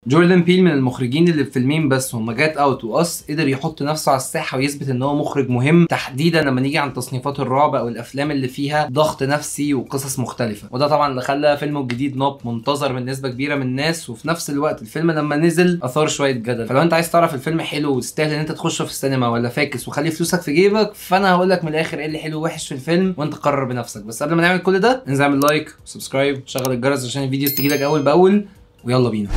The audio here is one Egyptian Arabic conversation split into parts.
جوردن بيل من المخرجين اللي في فيلمين بس هما جات اوت واس قدر يحط نفسه على الساحه ويثبت ان هو مخرج مهم تحديدا لما نيجي عن تصنيفات الرعب او الافلام اللي فيها ضغط نفسي وقصص مختلفه وده طبعا اللي خلى فيلمه الجديد نوب منتظر من نسبه كبيره من الناس وفي نفس الوقت الفيلم لما نزل اثار شويه جدل فلو انت عايز تعرف الفيلم حلو ويستاهل ان انت تخشه في السينما ولا فاكس وخلي فلوسك في جيبك فانا هقول لك من الاخر ايه اللي حلو ووحش في الفيلم وانت قرر بنفسك بس قبل ما نعمل كل ده انزل اعمل لايك وسبسكرايب وشغل الجرس عشان الفيديوز تجيلك اول باول ويلا بينا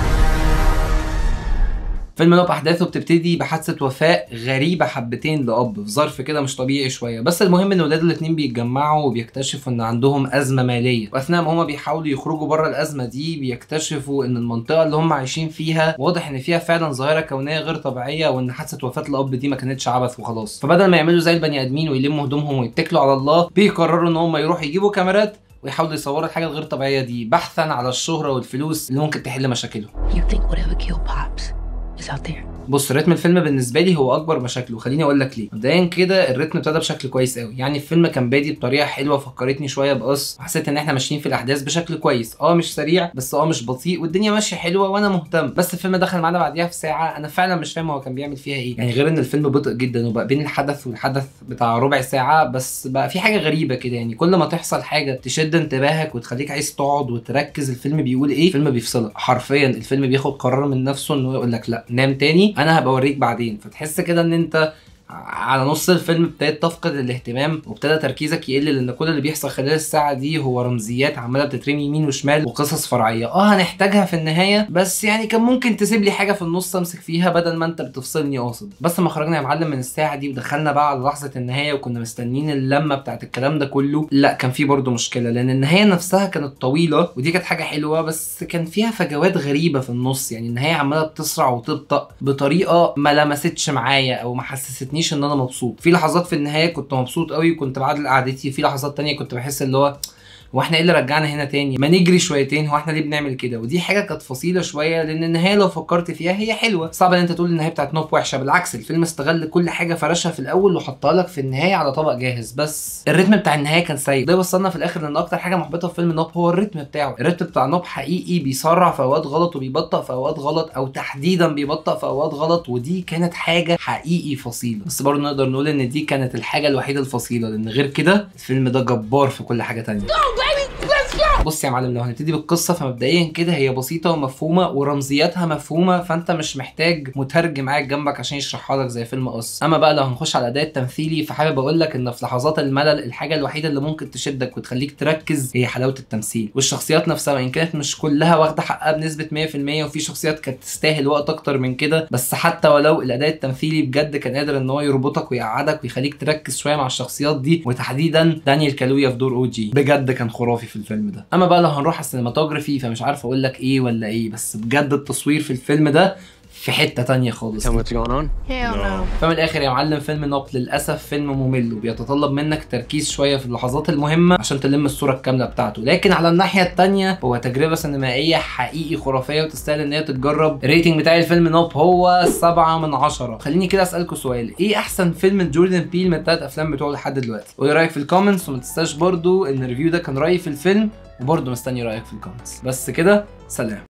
فيلم نوب احداثه بتبتدي بحادثه وفاه غريبه حبتين لاب في ظرف كده مش طبيعي شويه بس المهم ان ولاده الاثنين بيتجمعوا وبيكتشفوا ان عندهم ازمه ماليه واثناء ما هما بيحاولوا يخرجوا بره الازمه دي بيكتشفوا ان المنطقه اللي هم عايشين فيها واضح ان فيها فعلا ظاهره كونيه غير طبيعيه وان حادثه وفاه الاب دي ما كانتش عبث وخلاص فبدل ما يعملوا زي البني ادمين ويلموا هدومهم ويتكلوا على الله بيقرروا ان هم يروحوا يجيبوا كاميرات ويحاولوا يصوروا الحاجه الغير طبيعيه دي بحثا على الشهره والفلوس اللي ممكن تحل مشاكلهم You think whatever killed Pops is out there? بص رتم الفيلم بالنسبه لي هو اكبر مشاكله خليني اقول لك ليه مبدئيا كده الريتم ابتدى بشكل كويس قوي يعني الفيلم كان بادي بطريقه حلوه فكرتني شويه بقص وحسيت ان احنا ماشيين في الاحداث بشكل كويس اه مش سريع بس اه مش بطيء والدنيا ماشيه حلوه وانا مهتم بس الفيلم دخل معانا بعديها في ساعه انا فعلا مش فاهم هو كان بيعمل فيها ايه يعني غير ان الفيلم بطء جدا وبقى بين الحدث والحدث بتاع ربع ساعه بس بقى في حاجه غريبه كده يعني كل ما تحصل حاجه تشد انتباهك وتخليك عايز تقعد وتركز الفيلم بيقول ايه الفيلم بيفصلك حرفيا الفيلم بياخد قرار من نفسه انه يقول لك لا نام تاني انا هبقى اوريك بعدين فتحس كده ان انت على نص الفيلم ابتديت تفقد الاهتمام وابتدى تركيزك يقل لان كل اللي بيحصل خلال الساعه دي هو رمزيات عماله بتترمي يمين وشمال وقصص فرعيه اه هنحتاجها في النهايه بس يعني كان ممكن تسيب لي حاجه في النص امسك فيها بدل ما انت بتفصلني قاصد بس ما خرجنا يا معلم من الساعه دي ودخلنا بقى على لحظه النهايه وكنا مستنيين اللمه بتاعت الكلام ده كله لا كان في برضه مشكله لان النهايه نفسها كانت طويله ودي كانت حاجه حلوه بس كان فيها فجوات غريبه في النص يعني النهايه عماله بتسرع وتبطأ بطريقه ما لمستش معايا او ما حسستنيش ان انا مبسوط في لحظات في النهايه كنت مبسوط قوي وكنت بعدل قعدتي في لحظات تانية كنت بحس اللي هو هو احنا ايه اللي رجعنا هنا تاني ما نجري شويتين هو احنا ليه بنعمل كده ودي حاجه كانت فصيله شويه لان النهايه لو فكرت فيها هي حلوه صعب ان انت تقول النهايه بتاعت نوب وحشه بالعكس الفيلم استغل كل حاجه فرشها في الاول وحطها لك في النهايه على طبق جاهز بس الريتم بتاع النهايه كان سيء ده وصلنا في الاخر لان اكتر حاجه محبطه في فيلم نوب هو الريتم بتاعه الريتم بتاع نوب حقيقي بيسرع في اوقات غلط وبيبطأ في اوقات غلط او تحديدا بيبطأ في اوقات غلط ودي كانت حاجه حقيقي فصيله بس برضه نقدر نقول ان دي كانت الحاجه الوحيده الفصيله لان غير كده الفيلم ده جبار في كل حاجه تانية بص يا معلم لو هنبتدي بالقصه فمبدئيا كده هي بسيطه ومفهومه ورمزياتها مفهومه فانت مش محتاج مترجم قاعد جنبك عشان يشرحها لك زي فيلم قص اما بقى لو هنخش على الاداء التمثيلي فحابب اقول لك ان في لحظات الملل الحاجه الوحيده اللي ممكن تشدك وتخليك تركز هي حلاوه التمثيل والشخصيات نفسها وان كانت مش كلها واخده حقها بنسبه 100% وفي شخصيات كانت تستاهل وقت اكتر من كده بس حتى ولو الاداء التمثيلي بجد كان قادر ان هو يربطك ويقعدك ويخليك تركز شويه مع الشخصيات دي وتحديدا دانيال كالويا في دور او جي بجد كان خرافي في الفيلم ده اما بقى لو هنروح على السينماتوجرافي فمش عارف اقول لك ايه ولا ايه بس بجد التصوير في الفيلم ده في حته تانية خالص Tell me what's going on. Hell no. فمن الاخر يا معلم فيلم نوب للاسف فيلم ممل وبيتطلب منك تركيز شويه في اللحظات المهمه عشان تلم الصوره الكامله بتاعته لكن على الناحيه التانية هو تجربه سينمائيه حقيقي خرافيه وتستاهل ان هي تتجرب الريتنج بتاع الفيلم نوب هو 7 من 10 خليني كده اسالكم سؤال ايه احسن فيلم جوردن بيل من الثلاث افلام بتوعه لحد دلوقتي قولي رايك في الكومنتس وما تنساش برضو ان الريفيو ده كان رايي في الفيلم وبرضه مستني رايك في الكومنتس بس كده سلام